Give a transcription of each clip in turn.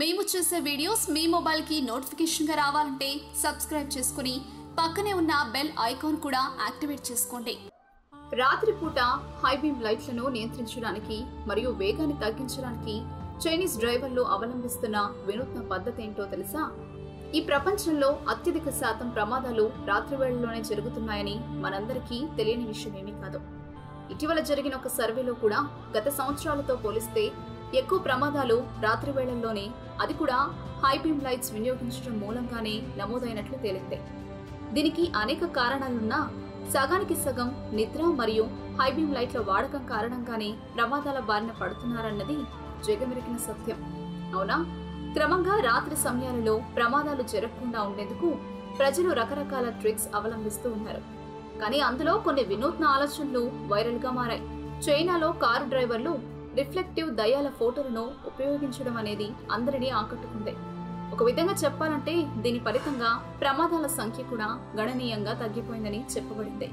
మేము చేసే వీడియోస్ మీ మొబైల్కి నోటిఫికేషన్గా రావాలంటే సబ్స్క్రైబ్ చేసుకుని పక్కనే ఉన్న బెల్ ఐకాన్ కూడా యాక్టివేట్ చేసుకోండి రాత్రిపూట హైబీమ్ లైట్లను నియంత్రించడానికి మరియు వేగాన్ని తగ్గించడానికి చైనీస్ డ్రైవర్లు అవలంబిస్తున్న వినూత్న పద్ధతి ఏంటో తెలుసా ఈ ప్రపంచంలో అత్యధిక శాతం ప్రమాదాలు రాత్రి వేళల్లోనే జరుగుతున్నాయని మనందరికీ తెలియని విషయం ఏమీ కాదు ఇటీవల జరిగిన ఒక సర్వేలో కూడా గత సంవత్సరాలతో పోలిస్తే ఎక్కువ ప్రమాదాలు రాత్రి వేళల్లోనే అది కూడా హై బీమ్ లైట్స్ వినియోగించడం మూలంగానే నమోదైనట్లు తేలింది దీనికి అనేక కారణాలున్నా సగానికి సగం నిద్ర మరియు హై బీమ్ లైట్ల వాడకం కారణంగానే ప్రమాదాల బారిన పడుతున్నారన్నది జగమెరిగిన సత్యం అవునా క్రమంగా రాత్రి సమయాలలో ప్రమాదాలు జరగకుండా ఉండేందుకు ప్రజలు రకరకాల ట్రిక్స్ అవలంబిస్తూ ఉన్నారు కానీ అందులో కొన్ని వినూత్న ఆలోచనలు వైరల్ గా మారాయి చైనాలో కారు డ్రైవర్లు రిఫ్లెక్టివ్ దయ్యాల ఫోటోలను ఉపయోగించడం అనేది అందరినీ ఆకట్టుకుంది ఒక విధంగా చెప్పాలంటే దీని ఫలితంగా ప్రమాదాల సంఖ్య కూడా గణనీయంగా తగ్గిపోయిందని చెప్పబడింది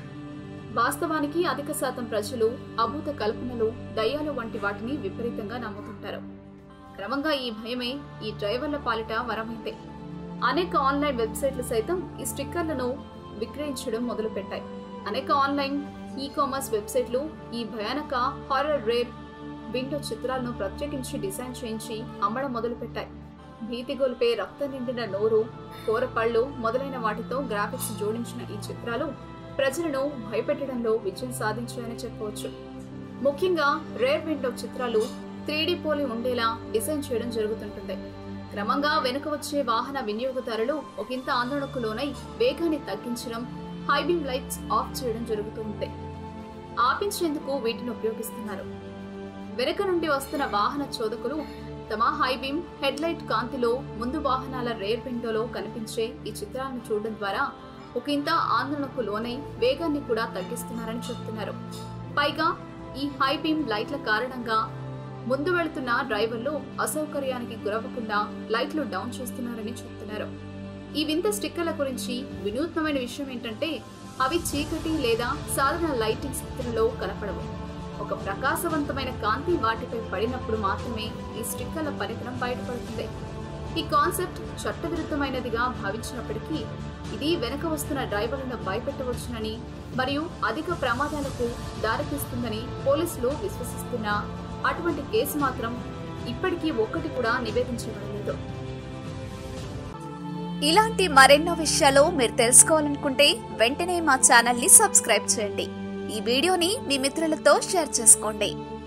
వాస్తవానికి అధిక శాతం ప్రజలు అభూత కల్పనలు దయ్యాలు వంటి వాటిని విపరీతంగా నమ్ముతుంటారు క్రమంగా ఈ భయమే ఈ డ్రైవర్ల పాలిట వరమైంది అనేక ఆన్లైన్ వెబ్సైట్లు సైతం ఈ స్టిక్కర్లను విక్రయించడం మొదలుపెట్టాయి అనేక ఆన్లైన్ ఈ కామర్స్ వెబ్సైట్లు ఈ భయానక హారర్ రేర్ విండో చిత్రాలను ప్రత్యేకించి డిజైన్ చేయించి అమ్మడం మొదలుపెట్టాయి భీతి గొలిపే రక్తం నిండిన నోరు కూరపళ్ళు మొదలైన వాటితో గ్రాఫిక్స్ జోడించిన ఈ చిత్రాలు ప్రజలను భయపెట్టడంలో విజయం సాధించాయని చెప్పవచ్చు ముఖ్యంగా రేర్ విండో చిత్రాలు త్రీడీ పోలి ఉండేలా డిజైన్ చేయడం జరుగుతుంటుంది క్రమంగా వెనుక వచ్చే వాహన వినియోగదారులు ఒకంత ఆందోళనకు లోనై వేగాన్ని తగ్గించడం హైబీమ్ లైట్స్ ఆఫ్ చేయడం జరుగుతుంది ఆపించేందుకు వీటిని ఉపయోగిస్తున్నారు వెనుక నుండి వస్తున్న వాహన చోదకులు తమ హైబీమ్ హెడ్ లైట్ కాంతిలో ముందు వాహనాల రేర్ విండోలో కనిపించే ఈ చిత్రాలను చూడడం ద్వారా ఒకంత ఆందోళనకు లోనై వేగాన్ని కూడా తగ్గిస్తున్నారని చెప్తున్నారు పైగా ఈ హై బీమ్ లైట్ల కారణంగా ముందు వెళుతున్న డ్రైవర్లు అసౌకర్యానికి గురవ్వకుండా లైట్లు డౌన్ చేస్తున్నారని చెప్తున్నారు ఈ వింత స్టిక్కర్ల గురించి వినూత్నమైన విషయం ఏంటంటే అవి చీకటి లేదా సాధారణ లైటింగ్ స్థితులలో కనపడవు ఒక ప్రకాశవంతమైన కాంతి వాటిపై పడినప్పుడు మాత్రమే ఈ స్టిక్కర్ల పనితనం బయటపడుతుంది ఈ కాన్సెప్ట్ చట్టవిరుద్ధమైనదిగా భావించినప్పటికీ ఇది వెనక వస్తున్న డ్రైవర్లను భయపెట్టవచ్చునని మరియు అధిక ప్రమాదాలకు దారితీస్తుందని పోలీసులు విశ్వసిస్తున్నా అటువంటి కేసు మాత్రం ఇప్పటికీ ఒక్కటి కూడా నివేదించబడలేదు ఇలాంటి మరెన్నో విషయాలు మీరు తెలుసుకోవాలనుకుంటే వెంటనే మా ఛానల్ని సబ్స్క్రైబ్ చేయండి ఈ వీడియోని మీ మిత్రులతో షేర్ చేసుకోండి